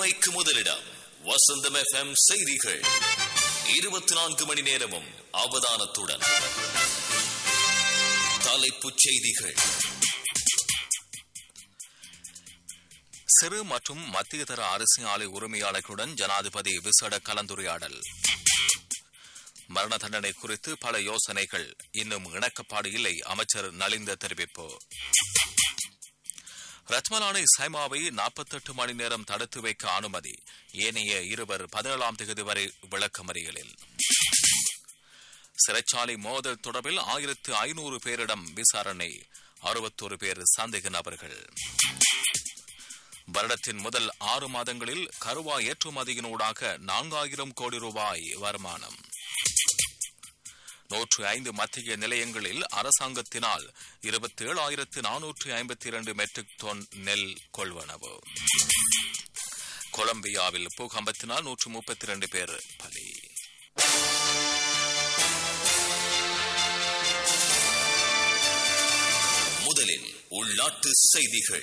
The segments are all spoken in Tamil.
உண்மைக்கு முதலிடம் வசந்தம் எஃப்எம் செய்திகள் இருபத்தி நான்கு மணி நேரமும் அவதானத்துடன் தலைப்புச் செய்திகள் சிறு மற்றும் மத்திய தர அரிசி ஆலை உரிமையாளர்களுடன் ஜனாதிபதி விசேட கலந்துரையாடல் மரண தண்டனை குறித்து பல யோசனைகள் இன்னும் இணக்கப்பாடு இல்லை அமைச்சர் நலிந்த தெரிவிப்பு ரத்மலானை சைமாவை நாற்பத்தெட்டு மணி நேரம் தடுத்து வைக்க அனுமதி ஏனைய இருவர் பதினேழாம் தேதி வரை விளக்கமறியலில் சிறைச்சாலை மோதல் தொடர்பில் ஆயிரத்து ஐநூறு பேரிடம் விசாரணை அறுபத்தோரு பேர் சந்தேக நபர்கள் வருடத்தின் முதல் ஆறு மாதங்களில் கருவா ஏற்றுமதியினூடாக நான்காயிரம் கோடி ரூபாய் வருமானம் நூற்று ஐந்து மத்திய நிலையங்களில் அரசாங்கத்தினால் இருபத்தி ஏழாயிரத்து நானூற்று ஐம்பத்தி இரண்டு மெட்ரிக் டன் நெல் கொள்வனவு கொலம்பியாவில் பூகம்பத்தினால் நூற்று முப்பத்தி இரண்டு பேர் பலி முதலில் உள்நாட்டு செய்திகள்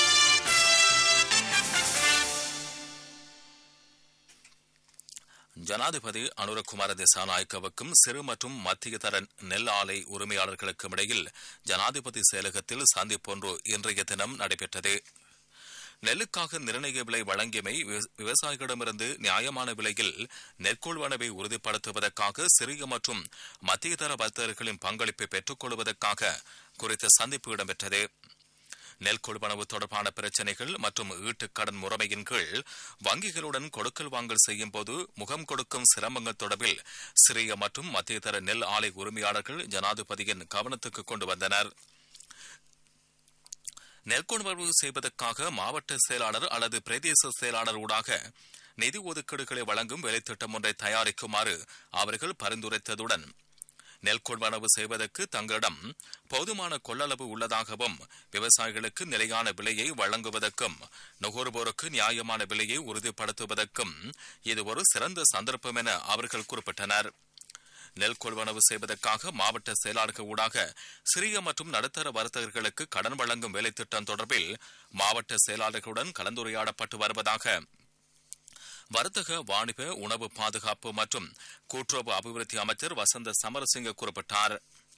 ஜனாதிபதி அனுரகுமார திசாநாயக்கவுக்கும் சிறு மற்றும் மத்திய தர நெல் ஆலை உரிமையாளர்களுக்கும் இடையில் ஜனாதிபதி செயலகத்தில் சந்திப்பொன்று இன்றைய தினம் நடைபெற்றது நெல்லுக்காக நிர்ணய விலை வழங்கியமை விவசாயிகளிடமிருந்து நியாயமான விலையில் நெற்கொள்வனவை உறுதிப்படுத்துவதற்காக சிறிய மற்றும் மத்திய தர வர்த்தகர்களின் பங்களிப்பை பெற்றுக் கொள்வதற்காக குறித்த சந்திப்பு இடம்பெற்றது நெல் கொள்வனவு தொடர்பான பிரச்சினைகள் மற்றும் ஈட்டுக் கடன் முறைமையின் கீழ் வங்கிகளுடன் கொடுக்கல் வாங்கல் செய்யும் போது முகம் கொடுக்கும் சிரமங்கள் தொடர்பில் சிறிய மற்றும் மத்திய தர நெல் ஆலை உரிமையாளர்கள் ஜனாதிபதியின் கவனத்துக்கு கொண்டு வந்தனர் நெற்கொள்வனவு செய்வதற்காக மாவட்ட செயலாளர் அல்லது பிரதேச செயலாளர் ஊடாக நிதி ஒதுக்கீடுகளை வழங்கும் வேலைத்திட்டம் ஒன்றை தயாரிக்குமாறு அவர்கள் பரிந்துரைத்ததுடன் நெல் கொள்வனவு செய்வதற்கு தங்களிடம் போதுமான கொள்ளளவு உள்ளதாகவும் விவசாயிகளுக்கு நிலையான விலையை வழங்குவதற்கும் நுகர்வோருக்கு நியாயமான விலையை உறுதிப்படுத்துவதற்கும் இது ஒரு சிறந்த சந்தர்ப்பம் என அவர்கள் குறிப்பிட்டனர் நெல் கொள்வனவு செய்வதற்காக மாவட்ட செயலாளர்கள் ஊடாக சிறிய மற்றும் நடுத்தர வர்த்தகர்களுக்கு கடன் வழங்கும் வேலைத்திட்டம் தொடர்பில் மாவட்ட செயலாளர்களுடன் கலந்துரையாடப்பட்டு வருவதாக வர்த்தக வாணிப உணவு பாதுகாப்பு மற்றும் கூட்டுறவு அபிவிருத்தி அமைச்சர் வசந்த சமரசிங்க குறிப்பிட்டார்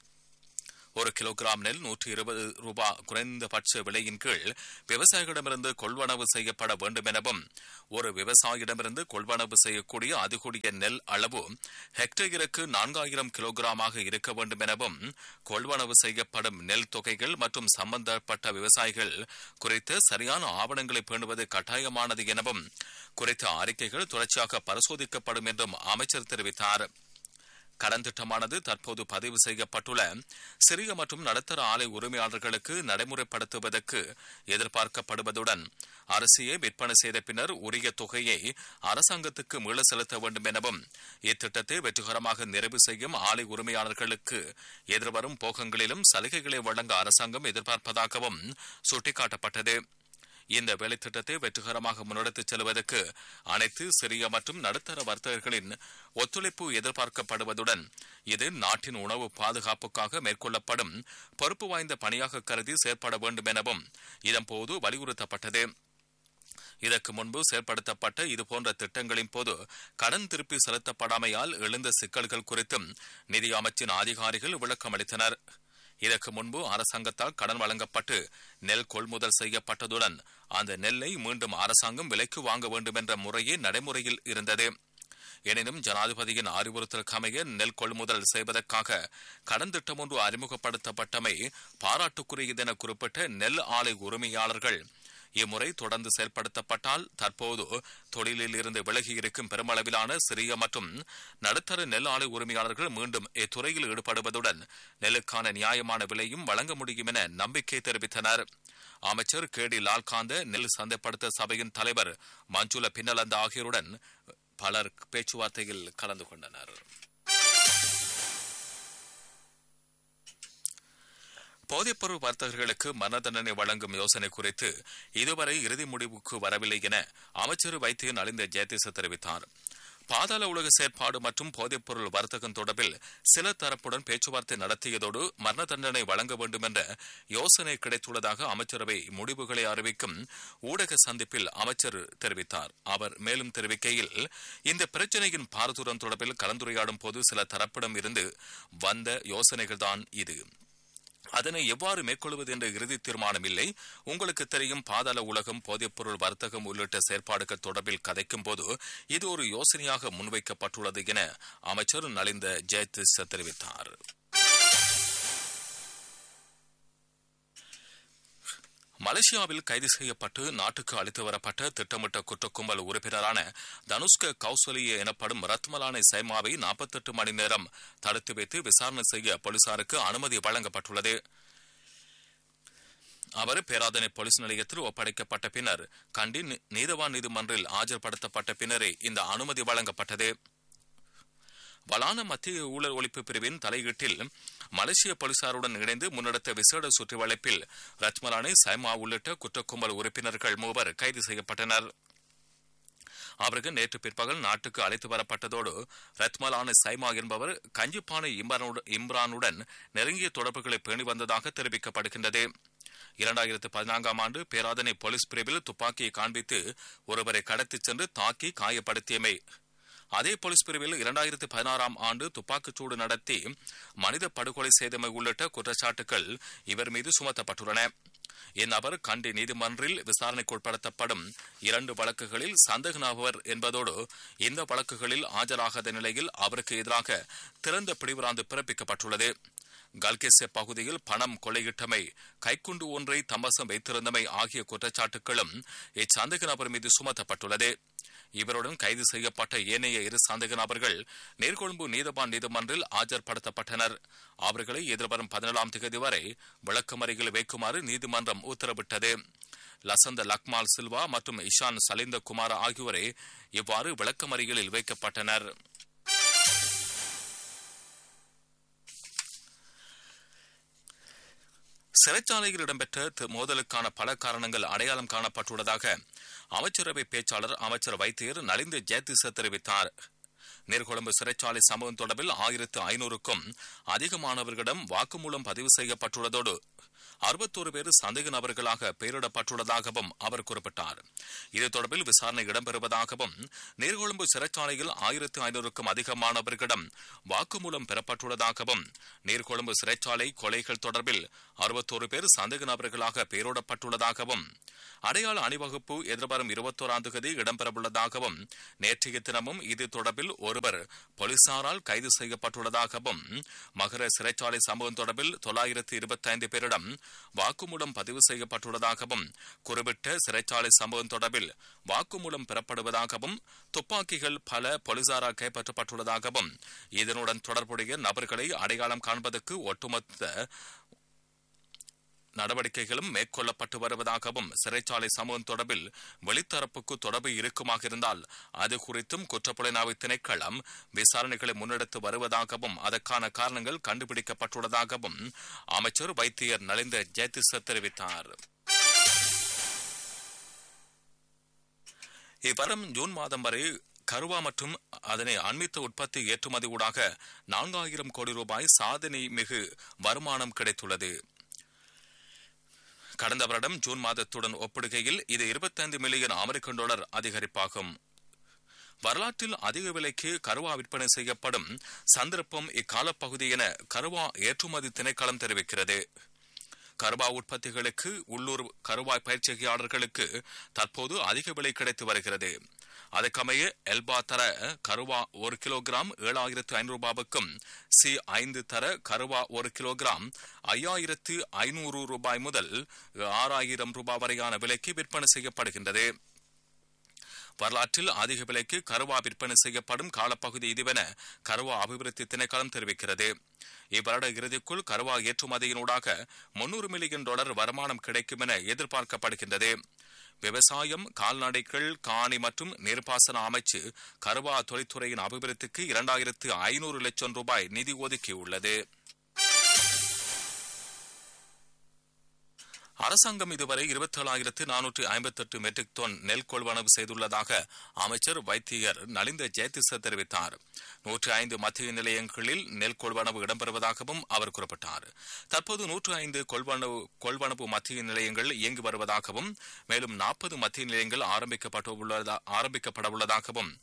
ஒரு கிலோகிராம் நெல் நூற்றி இருபது ரூபாய் குறைந்தபட்ச விலையின் கீழ் விவசாயிகளிடமிருந்து கொள்வனவு செய்யப்பட வேண்டும் எனவும் ஒரு விவசாயியிடமிருந்து கொள்வனவு செய்யக்கூடிய அதிகூடிய நெல் அளவு ஹெக்டேருக்கு நான்காயிரம் கிலோகிராமாக இருக்க வேண்டும் எனவும் கொள்வனவு செய்யப்படும் நெல் தொகைகள் மற்றும் சம்பந்தப்பட்ட விவசாயிகள் குறித்த சரியான ஆவணங்களை பேணுவது கட்டாயமானது எனவும் குறித்த அறிக்கைகள் தொடர்ச்சியாக பரிசோதிக்கப்படும் என்றும் அமைச்சர் தெரிவித்தார் கடன் திட்டமானது தற்போது பதிவு செய்யப்பட்டுள்ள சிறிய மற்றும் நடுத்தர ஆலை உரிமையாளர்களுக்கு நடைமுறைப்படுத்துவதற்கு எதிர்பார்க்கப்படுவதுடன் அரிசியை விற்பனை செய்த பின்னர் உரிய தொகையை அரசாங்கத்துக்கு மீள செலுத்த வேண்டும் எனவும் இத்திட்டத்தை வெற்றிகரமாக நிறைவு செய்யும் ஆலை உரிமையாளர்களுக்கு எதிர்வரும் போகங்களிலும் சலுகைகளை வழங்க அரசாங்கம் எதிர்பார்ப்பதாகவும் சுட்டிக்காட்டப்பட்டது இந்த வேலைத்திட்டத்தை வெற்றிகரமாக முன்னெடுத்துச் செல்வதற்கு அனைத்து சிறிய மற்றும் நடுத்தர வர்த்தகர்களின் ஒத்துழைப்பு எதிர்பார்க்கப்படுவதுடன் இது நாட்டின் உணவு பாதுகாப்புக்காக மேற்கொள்ளப்படும் பொறுப்பு வாய்ந்த பணியாக கருதி செயற்பட வேண்டும் எனவும் இதன்போது வலியுறுத்தப்பட்டது இதற்கு முன்பு செயற்படுத்தப்பட்ட இதுபோன்ற திட்டங்களின் போது கடன் திருப்பி செலுத்தப்படாமையால் எழுந்த சிக்கல்கள் குறித்தும் நிதி அமைச்சின் அதிகாரிகள் விளக்கமளித்தனர் இதற்கு முன்பு அரசாங்கத்தால் கடன் வழங்கப்பட்டு நெல் கொள்முதல் செய்யப்பட்டதுடன் அந்த நெல்லை மீண்டும் அரசாங்கம் விலைக்கு வாங்க வேண்டும் என்ற முறையே நடைமுறையில் இருந்தது எனினும் ஜனாதிபதியின் அறிவுறுத்தலுக்கு அமைய நெல் கொள்முதல் செய்வதற்காக கடன் திட்டம் ஒன்று அறிமுகப்படுத்தப்பட்டமை பாராட்டுக்குரியதென குறிப்பிட்ட நெல் ஆலை உரிமையாளர்கள் இம்முறை தொடர்ந்து செயல்படுத்தப்பட்டால் தற்போது தொழிலில் இருந்து விலகி இருக்கும் பெருமளவிலான சிறிய மற்றும் நடுத்தர நெல் ஆலை உரிமையாளர்கள் மீண்டும் இத்துறையில் ஈடுபடுவதுடன் நெல்லுக்கான நியாயமான விலையும் வழங்க முடியும் என நம்பிக்கை தெரிவித்தனர் அமைச்சர் கே டி லால்காந்த நெல் சந்தைப்படுத்த சபையின் தலைவர் மஞ்சுள பின்னலந்த ஆகியோருடன் பலர் பேச்சுவார்த்தையில் கலந்து கொண்டனர் போதைப்பொருள் வர்த்தகர்களுக்கு மரண தண்டனை வழங்கும் யோசனை குறித்து இதுவரை இறுதி முடிவுக்கு வரவில்லை என அமைச்சர் வைத்தியன் அலிந்த ஜெயதீச தெரிவித்தார் பாதாள உலக செயற்பாடு மற்றும் போதைப்பொருள் வர்த்தகம் தொடர்பில் சில தரப்புடன் பேச்சுவார்த்தை நடத்தியதோடு மரண தண்டனை வழங்க வேண்டும் என்ற யோசனை கிடைத்துள்ளதாக அமைச்சரவை முடிவுகளை அறிவிக்கும் ஊடக சந்திப்பில் அமைச்சர் தெரிவித்தார் அவர் மேலும் தெரிவிக்கையில் இந்த பிரச்சினையின் பாரதூரம் தொடர்பில் கலந்துரையாடும் போது சில தரப்பிடம் இருந்து வந்த யோசனைகள்தான் இது அதனை எவ்வாறு மேற்கொள்வது என்ற இறுதி தீர்மானம் இல்லை உங்களுக்கு தெரியும் பாதாள உலகம் போதைப்பொருள் வர்த்தகம் உள்ளிட்ட செயற்பாடுகள் தொடர்பில் கதைக்கும் போது இது ஒரு யோசனையாக முன்வைக்கப்பட்டுள்ளது என அமைச்சர் நலிந்த ஜெயதிஸ் தெரிவித்தார் மலேசியாவில் கைது செய்யப்பட்டு நாட்டுக்கு அழைத்து வரப்பட்ட திட்டமிட்ட குற்றக்கும்பல் உறுப்பினரான தனுஷ்க கௌசலிய எனப்படும் ரத்மலானை சைமாவை நாற்பத்தெட்டு மணி நேரம் தடுத்து வைத்து விசாரணை செய்ய போலீசாருக்கு அனுமதி வழங்கப்பட்டுள்ளது அவர் பேராதனை போலீஸ் நிலையத்தில் ஒப்படைக்கப்பட்ட பின்னர் கண்டி நீதவான் நீதிமன்றில் ஆஜர்படுத்தப்பட்ட பின்னரே இந்த அனுமதி வழங்கப்பட்டது வலான மத்திய ஊழல் ஒழிப்பு பிரிவின் தலையீட்டில் மலேசிய போலீசாருடன் இணைந்து முன்னெடுத்த விசேட சுற்றி வளைப்பில் ரத்மலானி சைமா உள்ளிட்ட குற்றக்கும்பல் உறுப்பினர்கள் மூவர் கைது செய்யப்பட்டனர் அவருக்கு நேற்று பிற்பகல் நாட்டுக்கு அழைத்து வரப்பட்டதோடு ரத்மலான சைமா என்பவர் கஞ்சிப்பானை இம்ரானுடன் நெருங்கிய தொடர்புகளை பேணி வந்ததாக தெரிவிக்கப்படுகின்றது இரண்டாயிரத்து பதினான்காம் ஆண்டு பேராதனை போலீஸ் பிரிவில் துப்பாக்கியை காண்பித்து ஒருவரை கடத்திச் சென்று தாக்கி காயப்படுத்தியமை அதே போலீஸ் பிரிவில் இரண்டாயிரத்தி பதினாறாம் ஆண்டு துப்பாக்கிச்சூடு நடத்தி மனித படுகொலை செய்தமை உள்ளிட்ட குற்றச்சாட்டுகள் இவர் மீது சுமத்தப்பட்டுள்ளன இந்நபர் கண்டி நீதிமன்றில் விசாரணைக்குட்படுத்தப்படும் இரண்டு வழக்குகளில் சந்தேக நபர் என்பதோடு இந்த வழக்குகளில் ஆஜராகாத நிலையில் அவருக்கு எதிராக திறந்த பிடிவராந்து பிறப்பிக்கப்பட்டுள்ளது கல்கெசே பகுதியில் பணம் கொள்ளையிட்டமை கைக்குண்டு ஒன்றை தமசம் வைத்திருந்தமை ஆகிய குற்றச்சாட்டுகளும் இச்சந்தேக நபர் மீது சுமத்தப்பட்டுள்ளது இவருடன் கைது செய்யப்பட்ட ஏனைய இரு சந்தேக நபர்கள் நேர்கொழும்பு நீதவான் நீதிமன்றில் ஆஜர்படுத்தப்பட்டனர் அவர்களை எதிர்வரும் பதினேழாம் தேதி வரை விளக்கமறையில் வைக்குமாறு நீதிமன்றம் உத்தரவிட்டது லசந்த லக்மால் சில்வா மற்றும் இஷான் சலிந்த குமார் ஆகியோரே இவ்வாறு விளக்கமறியலில் வைக்கப்பட்டனர் சிறைச்சாலையில் இடம்பெற்ற மோதலுக்கான பல காரணங்கள் அடையாளம் காணப்பட்டுள்ளதாக அமைச்சரவை பேச்சாளர் அமைச்சர் வைத்தியர் நலிந்து ஜெயதிச தெரிவித்தார் நீர்கொழும்பு சிறைச்சாலை சம்பவம் தொடர்பில் ஆயிரத்து ஐநூறுக்கும் அதிகமானவர்களிடம் வாக்குமூலம் பதிவு செய்யப்பட்டுள்ளதோடு அறுபத்தோரு பேர் சந்தேக நபர்களாக பெயரிடப்பட்டுள்ளதாகவும் அவர் குறிப்பிட்டார் இது தொடர்பில் விசாரணை இடம்பெறுவதாகவும் நீர்கொழும்பு சிறைச்சாலையில் ஆயிரத்து ஐநூறுக்கும் அதிகமானவர்களிடம் வாக்குமூலம் பெறப்பட்டுள்ளதாகவும் நீர்கொழும்பு சிறைச்சாலை கொலைகள் தொடர்பில் அறுபத்தோரு பேர் சந்தேக நபர்களாக பெயரிடப்பட்டுள்ளதாகவும் அடையாள அணிவகுப்பு எதிர்வரும் இருபத்தோராம் தேதி இடம்பெறவுள்ளதாகவும் நேற்றைய தினமும் இது தொடர்பில் ஒருவர் போலீசாரால் கைது செய்யப்பட்டுள்ளதாகவும் மகர சிறைச்சாலை சம்பவம் தொடர்பில் தொள்ளாயிரத்து இருபத்தி ஐந்து பேரிடம் வாக்குமூலம் பதிவு செய்யப்பட்டுள்ளதாகவும் குறிப்பிட்ட சிறைச்சாலை சம்பவம் தொடர்பில் வாக்குமூலம் பெறப்படுவதாகவும் துப்பாக்கிகள் பல போலீசாரால் கைப்பற்றப்பட்டுள்ளதாகவும் இதனுடன் தொடர்புடைய நபர்களை அடையாளம் காண்பதற்கு ஒட்டுமொத்த நடவடிக்கைகளும் மேற்கொள்ளப்பட்டு வருவதாகவும் சிறைச்சாலை சமூகம் தொடர்பில் வெளித்தரப்புக்கு தொடர்பு இருக்குமாக இருந்தால் அது குறித்தும் குற்றப்புலனாய்வு திணைக்களம் விசாரணைகளை முன்னெடுத்து வருவதாகவும் அதற்கான காரணங்கள் கண்டுபிடிக்கப்பட்டுள்ளதாகவும் அமைச்சர் வைத்தியர் நலிந்த ஜெயதிச தெரிவித்தார் இவ்வரும் ஜூன் மாதம் வரை கருவா மற்றும் அதனை அண்மித்த உற்பத்தி ஏற்றுமதி ஊடாக நான்காயிரம் கோடி ரூபாய் சாதனை மிகு வருமானம் கிடைத்துள்ளது கடந்த வருடம் ஜூன் மாதத்துடன் ஒப்பிடுகையில் இது இருபத்தைந்து மில்லியன் அமெரிக்கன் டாலர் அதிகரிப்பாகும் வரலாற்றில் அதிக விலைக்கு கருவா விற்பனை செய்யப்படும் சந்தர்ப்பம் இக்காலப்பகுதி என கருவா ஏற்றுமதி திணைக்களம் தெரிவிக்கிறது கருவா உற்பத்திகளுக்கு உள்ளூர் கருவாய் பயிற்சியாளர்களுக்கு தற்போது அதிக விலை கிடைத்து வருகிறது அதற்கமைய எல்பா தர கருவா ஒரு கிலோகிராம் ஏழாயிரத்து ஐநூறு ரூபாவுக்கும் சி ஐந்து தர கருவா ஒரு கிலோகிராம் ஐயாயிரத்து ஐநூறு ரூபாய் முதல் ஆறாயிரம் ரூபாய் வரையான விலைக்கு விற்பனை செய்யப்படுகின்றது வரலாற்றில் அதிக விலைக்கு கருவா விற்பனை செய்யப்படும் காலப்பகுதி இதுவென கருவா அபிவிருத்தி திணைக்களம் தெரிவிக்கிறது இவ்வருட இறுதிக்குள் கருவா ஏற்றுமதியினூடாக முன்னூறு மில்லியன் டாலர் வருமானம் கிடைக்கும் என எதிர்பார்க்கப்படுகின்றது விவசாயம் கால்நடைகள் காணி மற்றும் நீர்ப்பாசன அமைச்சு கருவா தொழில்துறையின் அபிவிருத்திக்கு இரண்டாயிரத்து ஐநூறு லட்சம் ரூபாய் நிதி ஒதுக்கியுள்ளது அரசாங்கம் இதுவரை இருபத்தேழாயிரத்து நானூற்று ஐம்பத்தெட்டு மெட்ரிக் டன் நெல் கொள்வனவு செய்துள்ளதாக அமைச்சர் வைத்தியர் நலிந்த ஜெயதிச தெரிவித்தார் நூற்று ஐந்து மத்திய நிலையங்களில் நெல் கொள்வனவு இடம்பெறுவதாகவும் அவர் குறிப்பிட்டார் தற்போது நூற்று ஐந்து கொள்வனவு கொள்வனவு மத்திய நிலையங்கள் இயங்கி வருவதாகவும் மேலும் நாற்பது மத்திய நிலையங்கள் ஆரம்பிக்கப்பட்டுள்ளதா ஆரம்பிக்கப்பட உள்ளதாகவும்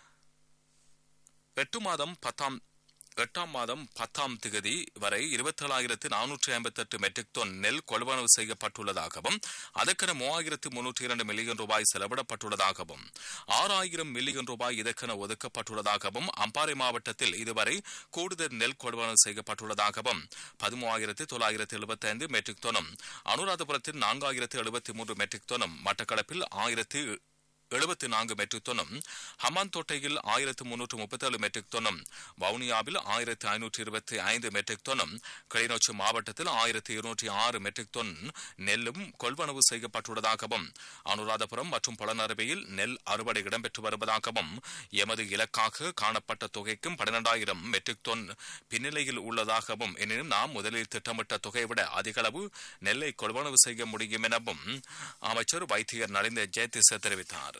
எட்டு மாதம் பத்தாம் எட்டாம் மாதம் பத்தாம் திகதி வரை இருபத்தேழாயிரத்து நானூற்றி ஐம்பத்தெட்டு மெட்ரிக் டன் நெல் கொள்வனவு செய்யப்பட்டுள்ளதாகவும் அதற்கென மூவாயிரத்து முன்னூற்றி இரண்டு மில்லியன் ரூபாய் செலவிடப்பட்டுள்ளதாகவும் ஆறாயிரம் மில்லியன் ரூபாய் இதற்கென ஒதுக்கப்பட்டுள்ளதாகவும் அம்பாறை மாவட்டத்தில் இதுவரை கூடுதல் நெல் கொள்வனவு செய்யப்பட்டுள்ளதாகவும் பதிமூவாயிரத்து தொள்ளாயிரத்து எழுபத்தி ஐந்து மெட்ரிக் டனும் அனுராதபுரத்தில் நான்காயிரத்து எழுபத்தி மூன்று மெட்ரிக் டனும் மட்டக்களப்பில் ஆயிரத்து எழுபத்தி நான்கு மெட்ரிக் டன்னும் ஹமாந்தோட்டையில் ஆயிரத்து முன்னூற்று முப்பத்தேழு மெட்ரிக் டன்னும் வவுனியாவில் ஆயிரத்து ஐநூற்று இருபத்தி ஐந்து மெட்ரிக் டன்னும் கிளிநொச்சி மாவட்டத்தில் ஆயிரத்து இருநூற்றி ஆறு மெட்ரிக் டன் நெல்லும் கொள்வனவு செய்யப்பட்டுள்ளதாகவும் அனுராதபுரம் மற்றும் புலனறுவையில் நெல் அறுவடை இடம்பெற்று வருவதாகவும் எமது இலக்காக காணப்பட்ட தொகைக்கும் பன்னிரண்டாயிரம் மெட்ரிக் டன் பின்னிலையில் உள்ளதாகவும் எனினும் நாம் முதலில் திட்டமிட்ட தொகையை விட அதிகளவு நெல்லை கொள்வனவு செய்ய முடியும் எனவும் அமைச்சர் வைத்தியர் நலிந்த ஜெயதிச தெரிவித்தார்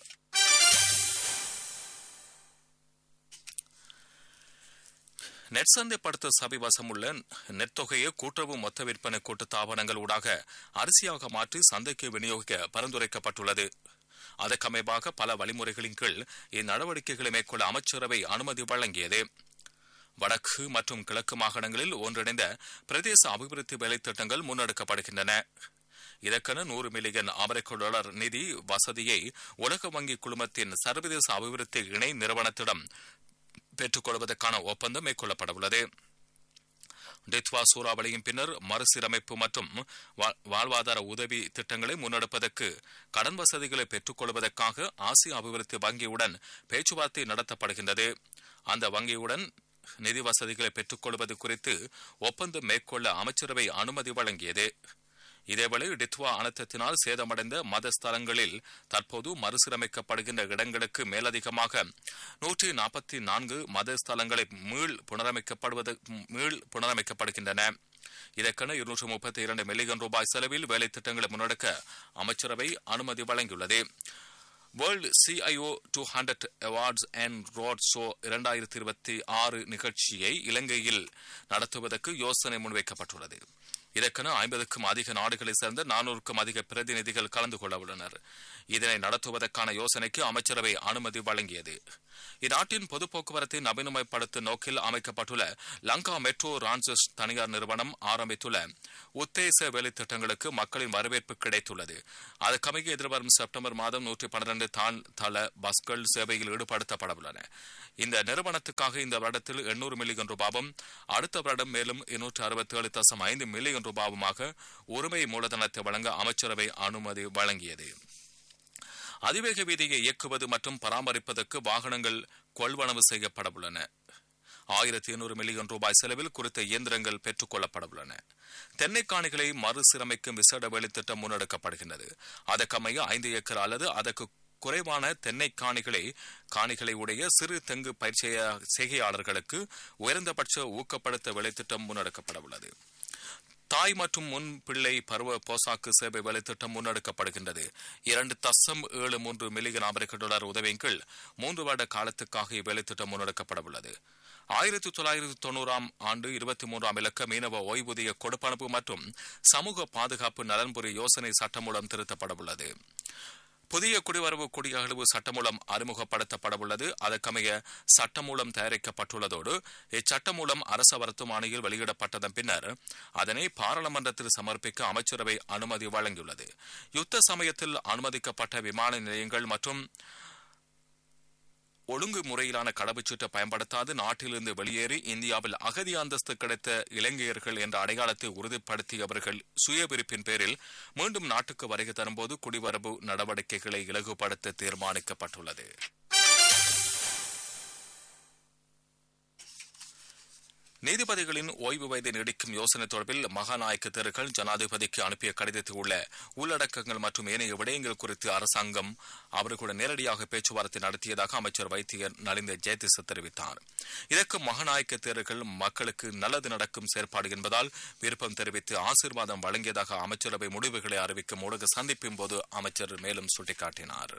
நெற்சந்தைப்படுத்த சபை வசமுள்ள நெற்தொகையை கூட்டுறவு மொத்த விற்பனை கூட்டு தாபனங்கள் ஊடாக அரிசியாக மாற்றி சந்தைக்கு விநியோகிக்க பரிந்துரைக்கப்பட்டுள்ளது அதற்கமைவாக பல வழிமுறைகளின் கீழ் இந்நடவடிக்கைகளை மேற்கொள்ள அமைச்சரவை அனுமதி வழங்கியது வடக்கு மற்றும் கிழக்கு மாகாணங்களில் ஒன்றிணைந்த பிரதேச அபிவிருத்தி வேலைத் திட்டங்கள் முன்னெடுக்கப்படுகின்றன இதற்கென நூறு மில்லியன் அமெரிக்க டாலர் நிதி வசதியை உலக வங்கி குழுமத்தின் சர்வதேச அபிவிருத்தி இணை நிறுவனத்திடம் பெற்றுக் கொள்வதற்கான ஒப்பந்தம் மேற்கொள்ளப்படவுள்ளது டித்வா சூறாவளியின் பின்னர் மறுசீரமைப்பு மற்றும் வாழ்வாதார உதவி திட்டங்களை முன்னெடுப்பதற்கு கடன் வசதிகளை பெற்றுக் கொள்வதற்காக ஆசிய அபிவிருத்தி வங்கியுடன் பேச்சுவார்த்தை நடத்தப்படுகின்றது அந்த வங்கியுடன் நிதி வசதிகளை பெற்றுக் கொள்வது குறித்து ஒப்பந்தம் மேற்கொள்ள அமைச்சரவை அனுமதி வழங்கியது இதேவேளை டித்வா அனர்த்தத்தினால் சேதமடைந்த மத ஸ்தலங்களில் தற்போது மறுசீரமைக்கப்படுகின்ற இடங்களுக்கு மேலதிகமாக நூற்றி நாற்பத்தி நான்கு மத ஸ்தலங்களை மீள் புனரமைக்கப்படுவது மீள் புனரமைக்கப்படுகின்றன இதற்கென இருநூற்று முப்பத்தி இரண்டு மில்லியன் ரூபாய் செலவில் வேலை திட்டங்களை முன்னெடுக்க அமைச்சரவை அனுமதி வழங்கியுள்ளது world CIO two hundred awards and road show இரண்டாயிரத்தி இருபத்தி ஆறு நிகழ்ச்சியை இலங்கையில் நடத்துவதற்கு யோசனை முன்வைக்கப்பட்டுள்ளது இதற்கென ஐம்பதுக்கும் அதிக நாடுகளைச் சேர்ந்த நானூறுக்கும் அதிக பிரதிநிதிகள் கலந்து கொள்ள உள்ளனர் இதனை நடத்துவதற்கான யோசனைக்கு அமைச்சரவை அனுமதி வழங்கியது இந்நாட்டின் பொது போக்குவரத்தை நவீனமயப்படுத்தும் நோக்கில் அமைக்கப்பட்டுள்ள லங்கா மெட்ரோ ரான்சஸ் தனியார் நிறுவனம் ஆரம்பித்துள்ள உத்தேச வேலை திட்டங்களுக்கு மக்களின் வரவேற்பு கிடைத்துள்ளது அதற்கமைய எதிர்வரும் செப்டம்பர் மாதம் நூற்றி பன்னிரண்டு தான் தள பஸ்கள் சேவையில் ஈடுபடுத்தப்பட உள்ளன இந்த நிறுவனத்துக்காக இந்த வருடத்தில் எண்ணூறு மில்லியன் ரூபாவும் அடுத்த வருடம் மேலும் இருநூற்று அறுபத்தி ஏழு தசம் ஐந்து மில்லியன் ரூபாவுமாக உரிமை மூலதனத்தை வழங்க அமைச்சரவை அனுமதி வழங்கியது அதிவேக வீதியை இயக்குவது மற்றும் பராமரிப்பதற்கு வாகனங்கள் கொள்வனவு செய்யப்பட உள்ளன ஆயிரத்தி எண்ணூறு மில்லியன் ரூபாய் செலவில் குறித்த இயந்திரங்கள் பெற்றுக் கொள்ளப்பட உள்ளன தென்னை காணிகளை மறுசீரமைக்கும் விசேட வேலை திட்டம் முன்னெடுக்கப்படுகின்றது அதற்கமைய ஐந்து ஏக்கர் அல்லது அதற்கு குறைவான தென்னை காணிகளை காணிகளை உடைய சிறு தெங்கு பயிற்சிய செய்கையாளர்களுக்கு உயர்ந்தபட்ச ஊக்கப்படுத்த வேலைத்திட்டம் முன்னெடுக்கப்பட உள்ளது தாய் மற்றும் முன் பிள்ளை பருவ போசாக்கு சேவை வேலைத்திட்டம் முன்னெடுக்கப்படுகின்றது இரண்டு தசம் ஏழு மூன்று மில்லியன் அமெரிக்க டாலர் உதவியின் கீழ் மூன்று வருட காலத்துக்காக இவ்வேலைத்திட்டம் முன்னெடுக்கப்பட உள்ளது ஆயிரத்தி தொள்ளாயிரத்தி தொண்ணூறாம் ஆண்டு இருபத்தி மூன்றாம் இலக்க மீனவ ஓய்வூதிய கொடுப்பனப்பு மற்றும் சமூக பாதுகாப்பு நலன்புரி யோசனை சட்டம் மூலம் திருத்தப்பட உள்ளது புதிய குடிவரவு குடியகழ்வு சட்டமூலம் அறிமுகப்படுத்தப்பட உள்ளது அதற்கமைய சட்டமூலம் தயாரிக்கப்பட்டுள்ளதோடு இச்சட்ட மூலம் அரச வர்த்தமானியில் வெளியிடப்பட்டதன் பின்னர் அதனை பாராளுமன்றத்தில் சமர்ப்பிக்க அமைச்சரவை அனுமதி வழங்கியுள்ளது யுத்த சமயத்தில் அனுமதிக்கப்பட்ட விமான நிலையங்கள் மற்றும் ஒழுங்கு முறையிலான கடவுச்சீட்டை பயன்படுத்தாது நாட்டிலிருந்து வெளியேறி இந்தியாவில் அகதி அந்தஸ்து கிடைத்த இலங்கையர்கள் என்ற அடையாளத்தை உறுதிப்படுத்தியவர்கள் சுயவிருப்பின் பேரில் மீண்டும் நாட்டுக்கு வருகை தரும்போது குடிவரவு நடவடிக்கைகளை இலகுபடுத்த தீர்மானிக்கப்பட்டுள்ளது நீதிபதிகளின் ஓய்வு வயதை நீடிக்கும் யோசனை தொடர்பில் மகாநாயக்க தெருக்கள் ஜனாதிபதிக்கு அனுப்பிய கடிதத்தில் உள்ள உள்ளடக்கங்கள் மற்றும் ஏனைய விடயங்கள் குறித்து அரசாங்கம் அவர்களுடன் நேரடியாக பேச்சுவார்த்தை நடத்தியதாக அமைச்சர் வைத்தியர் நலிந்த ஜெயதிச தெரிவித்தார் இதற்கு மகாநாயக்க தேர்தல்கள் மக்களுக்கு நல்லது நடக்கும் செயற்பாடு என்பதால் விருப்பம் தெரிவித்து ஆசீர்வாதம் வழங்கியதாக அமைச்சரவை முடிவுகளை அறிவிக்கும் ஊடக சந்திப்பின் போது அமைச்சர் மேலும் சுட்டிக்காட்டினார்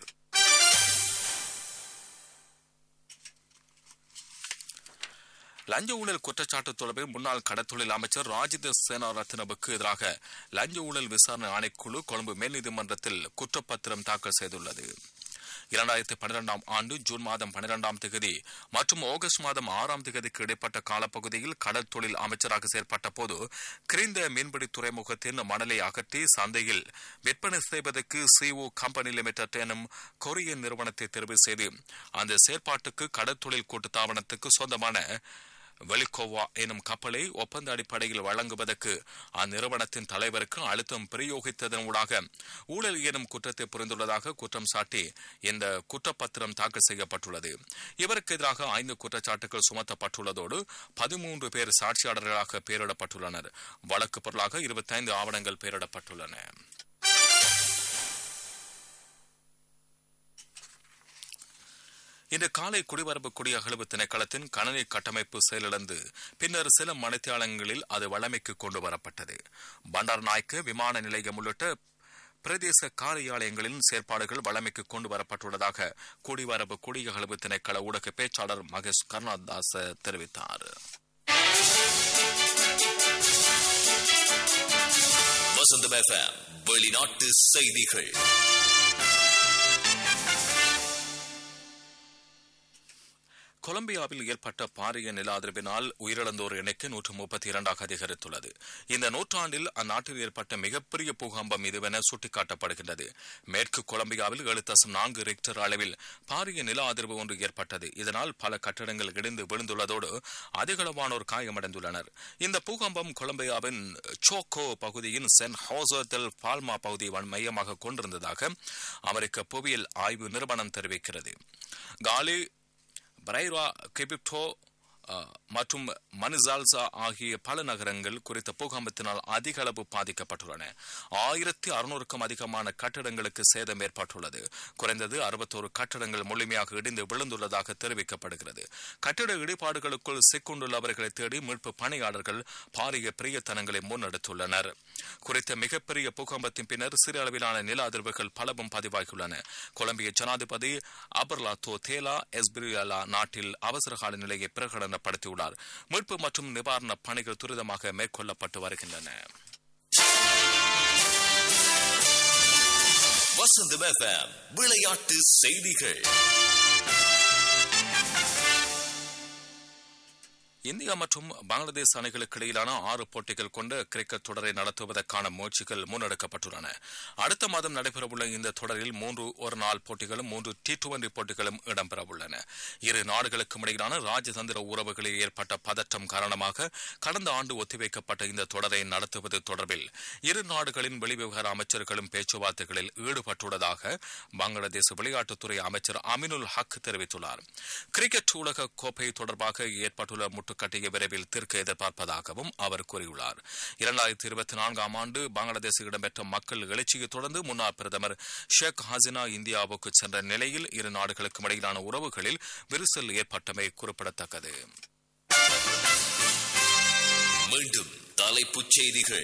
லஞ்ச ஊழல் குற்றச்சாட்டு தொடர்பில் முன்னாள் கடத்தொழில் அமைச்சர் ராஜித சேனாரத்னவுக்கு எதிராக லஞ்ச ஊழல் விசாரணை ஆணைக்குழு கொழும்பு மேல்நீதிமன்றத்தில் குற்றப்பத்திரம் தாக்கல் செய்துள்ளது இரண்டாயிரத்தி பன்னிரெண்டாம் ஆண்டு ஜூன் மாதம் பன்னிரெண்டாம் தேதி மற்றும் ஆகஸ்ட் மாதம் ஆறாம் தேதிக்கு இடைப்பட்ட காலப்பகுதியில் கடல் தொழில் அமைச்சராக செயற்பட்ட போது கிரிந்த மீன்பிடி துறைமுகத்தின் மணலை அகற்றி சந்தையில் விற்பனை செய்வதற்கு சிஓ கம்பெனி லிமிடெட் எனும் கொரியன் நிறுவனத்தை தெரிவு செய்து அந்த செயற்பாட்டுக்கு கடற்தொழில் கூட்டுத்தாபனத்துக்கு சொந்தமான வெலிகோவா எனும் கப்பலை ஒப்பந்த அடிப்படையில் வழங்குவதற்கு அந்நிறுவனத்தின் தலைவருக்கு அழுத்தம் பிரயோகித்ததன் ஊடாக ஊழல் எனும் குற்றத்தை புரிந்துள்ளதாக குற்றம் சாட்டி இந்த குற்றப்பத்திரம் தாக்கல் செய்யப்பட்டுள்ளது இவருக்கு எதிராக ஐந்து குற்றச்சாட்டுகள் சுமத்தப்பட்டுள்ளதோடு பதிமூன்று பேர் சாட்சியாளர்களாக பெயரிடப்பட்டுள்ளனர் வழக்கு பொருளாக இருபத்தைந்து ஆவணங்கள் பெயரிடப்பட்டுள்ளன இன்று காலை குடிவரவு குடியகழ்வு திணைக்களத்தின் கணனி கட்டமைப்பு செயலிழந்து பின்னர் சில மணித்தியாலங்களில் அது வழமைக்கு கொண்டு வரப்பட்டது பண்டார்நாயக்க விமான நிலையம் உள்ளிட்ட பிரதேச காரியாலயங்களின் செயற்பாடுகள் வழமைக்கு கொண்டு வரப்பட்டுள்ளதாக குடிவரவு குடியகழ்வு திணைக்கள ஊடக பேச்சாளர் மகேஷ் கருணாதாஸ் தெரிவித்தார் வசந்தம் எஃப்எம் வெளிநாட்டு செய்திகள் கொலம்பியாவில் ஏற்பட்ட பாரிய நில அதிர்வினால் உயிரிழந்தோர் எண்ணிக்கை நூற்று முப்பத்தி இரண்டாக அதிகரித்துள்ளது இந்த நூற்றாண்டில் அந்நாட்டில் ஏற்பட்ட மிகப்பெரிய பூகம்பம் இதுவென சுட்டிக்காட்டப்படுகின்றது மேற்கு கொலம்பியாவில் ஏழு தசம் நான்கு ரிக்டர் அளவில் பாரிய நில அதிர்வு ஒன்று ஏற்பட்டது இதனால் பல கட்டடங்கள் இடிந்து விழுந்துள்ளதோடு அதிகளவானோர் காயமடைந்துள்ளனர் இந்த பூகம்பம் கொலம்பியாவின் சோக்கோ பகுதியின் சென்ட் ஹோசோதல் பால்மா பகுதியை மையமாக கொண்டிருந்ததாக அமெரிக்க புவியியல் ஆய்வு நிறுவனம் தெரிவிக்கிறது காலி பரைரா கெபிப்டோ மற்றும் மனுசால்சா ஆகிய பல நகரங்கள் குறித்த பூகம்பத்தினால் அதிக அளவு பாதிக்கப்பட்டுள்ளன ஆயிரத்தி அறுநூறுக்கும் அதிகமான கட்டடங்களுக்கு சேதம் ஏற்பட்டுள்ளது குறைந்தது அறுபத்தோரு கட்டடங்கள் முழுமையாக இடிந்து விழுந்துள்ளதாக தெரிவிக்கப்படுகிறது கட்டிட இடிபாடுகளுக்குள் சிக்குண்டுள்ளவர்களை தேடி மீட்பு பணியாளர்கள் பாரிய பிரியத்தனங்களை முன்னெடுத்துள்ளனர் குறித்த மிகப்பெரிய பூகம்பத்தின் பின்னர் சிறு அளவிலான நில அதிர்வுகள் பலவும் பதிவாகியுள்ளன கொலம்பிய ஜனாதிபதி அபர்லாத்தோ தேலா எஸ்பிரியாலா நாட்டில் அவசரகால நிலையை பிரகடன படுத்தியுள்ளார் மீட்பு மற்றும் நிவாரண பணிகள் துரிதமாக மேற்கொள்ளப்பட்டு வருகின்றன வசந்தம் எஃப்எம் விளையாட்டு செய்திகள் இந்தியா மற்றும் பங்களாதேஷ் அணிகளுக்கு இடையிலான ஆறு போட்டிகள் கொண்ட கிரிக்கெட் தொடரை நடத்துவதற்கான முயற்சிகள் முன்னெடுக்கப்பட்டுள்ளன அடுத்த மாதம் நடைபெறவுள்ள இந்த தொடரில் மூன்று ஒரு நாள் போட்டிகளும் மூன்று டி டுவெண்டி போட்டிகளும் இடம்பெறவுள்ளன இரு நாடுகளுக்கும் இடையிலான ராஜதந்திர உறவுகளில் ஏற்பட்ட பதற்றம் காரணமாக கடந்த ஆண்டு ஒத்திவைக்கப்பட்ட இந்த தொடரை நடத்துவது தொடர்பில் இரு நாடுகளின் வெளிவிவகார அமைச்சர்களும் பேச்சுவார்த்தைகளில் ஈடுபட்டுள்ளதாக பங்களாதேஷ் விளையாட்டுத்துறை அமைச்சர் அமினுல் ஹக் தெரிவித்துள்ளார் கிரிக்கெட் உலக கோப்பை தொடர்பாக ஏற்பட்டுள்ள முட்டுக்கட்டையை விரைவில் தீர்க்க எதிர்பார்ப்பதாகவும் அவர் கூறியுள்ளார் இரண்டாயிரத்தி இருபத்தி நான்காம் ஆண்டு பங்களாதேஷில் இடம்பெற்ற மக்கள் எழுச்சியை தொடர்ந்து முன்னாள் பிரதமர் ஷேக் ஹசினா இந்தியாவுக்கு சென்ற நிலையில் இரு நாடுகளுக்கும் இடையிலான உறவுகளில் விரிசல் ஏற்பட்டமை குறிப்பிடத்தக்கது மீண்டும் தலைப்புச் செய்திகள்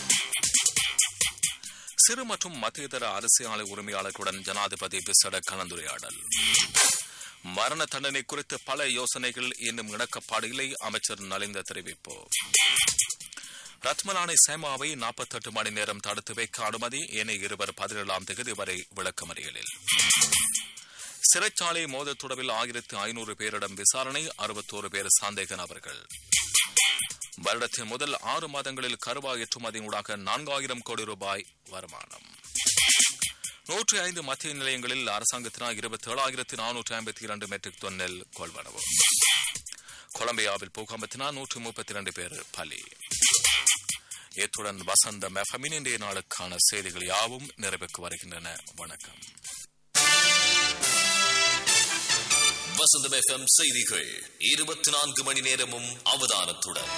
சிறு மற்றும் மத்தியதர அரசியல் உரிமையாளர்களுடன் ஜனாதிபதி விசட கலந்துரையாடல் மரண தண்டனை குறித்து பல யோசனைகள் இன்னும் இணக்கப்பாடு இல்லை அமைச்சர் நலிந்த தெரிவிப்பு ரத்மலானை சேமாவை நாற்பத்தெட்டு மணி நேரம் தடுத்து வைக்க அனுமதி ஏனைய இருவர் பதினேழாம் தேதி வரை விளக்கமறியலில் சிறைச்சாலை மோதல் தொடர்பில் ஆயிரத்து ஐநூறு பேரிடம் விசாரணை அறுபத்தோரு பேர் சந்தேக நபர்கள் வருடத்தின் முதல் ஆறு மாதங்களில் கருவா ஏற்றுமதியினூடாக நான்காயிரம் கோடி ரூபாய் வருமானம் நூற்றி ஐந்து மத்திய நிலையங்களில் அரசாங்கத்தினால் இருபத்தி ஏழாயிரத்தி நானூற்றி ஐம்பத்தி இரண்டு மெட்ரிக் டன் நெல் கொள்வனவு கொலம்பியாவில் பூகம்பத்தினால் நூற்றி முப்பத்தி இரண்டு பேர் பலி இத்துடன் வசந்த மெஃபமின் இன்றைய நாளுக்கான செய்திகள் யாவும் நிறைவுக்கு வருகின்றன வணக்கம் வசந்தம் எஃப்எம் செய்திகள் இருபத்தி நான்கு மணி நேரமும் அவதானத்துடன்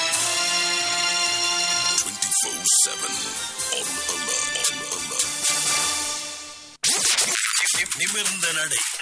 24-7 on alert. On alert. நிமிர்ந்த நடை